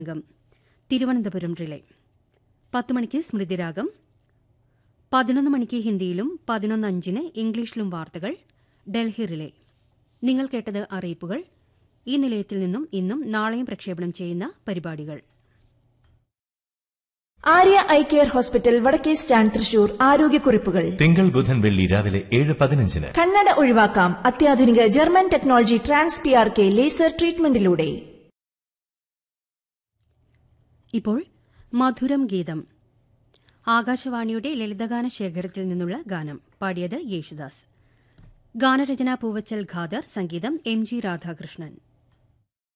സംഘം തിരുവനന്തപുരം റിലേ പത്ത് മണിക്ക് സ്മൃതിരാഗം പതിനൊന്ന് മണിക്ക് ഹിന്ദിയിലും പതിനൊന്ന് അഞ്ചിന് ഇംഗ്ലീഷിലും വാർത്തകൾ ഡൽഹി റിലേ നിങ്ങൾ കേട്ടത് അറിയിപ്പുകൾ ഈ നിലയത്തിൽ നിന്നും ഇന്നും നാളെയും പ്രക്ഷേപണം ചെയ്യുന്ന പരിപാടികൾ ആര്യ ഐ കെയർ ഹോസ്പിറ്റൽ വടക്കേ സ്റ്റാൻഡ് തൃശൂർ ആരോഗ്യക്കുറിപ്പുകൾ തിങ്കൾ ബുധൻ വെള്ളി രാവിലെ ഏഴ് പതിനഞ്ചിന് കണ്ണട ഒഴിവാക്കാം അത്യാധുനിക German technology trans P R K laser ട്രീറ്റ്മെന്റിലൂടെ ഇപ്പോൾ മധുരം ഗീതം ആകാശവാണിയുടെ ലളിതഗാന ശേഖരത്തിൽ നിന്നുള്ള ഗാനം പാടിയത് യേശുദാസ് ഗാനരചന പൂവച്ചൽ ഖാദർ സംഗീതം എം ജി രാധാകൃഷ്ണൻ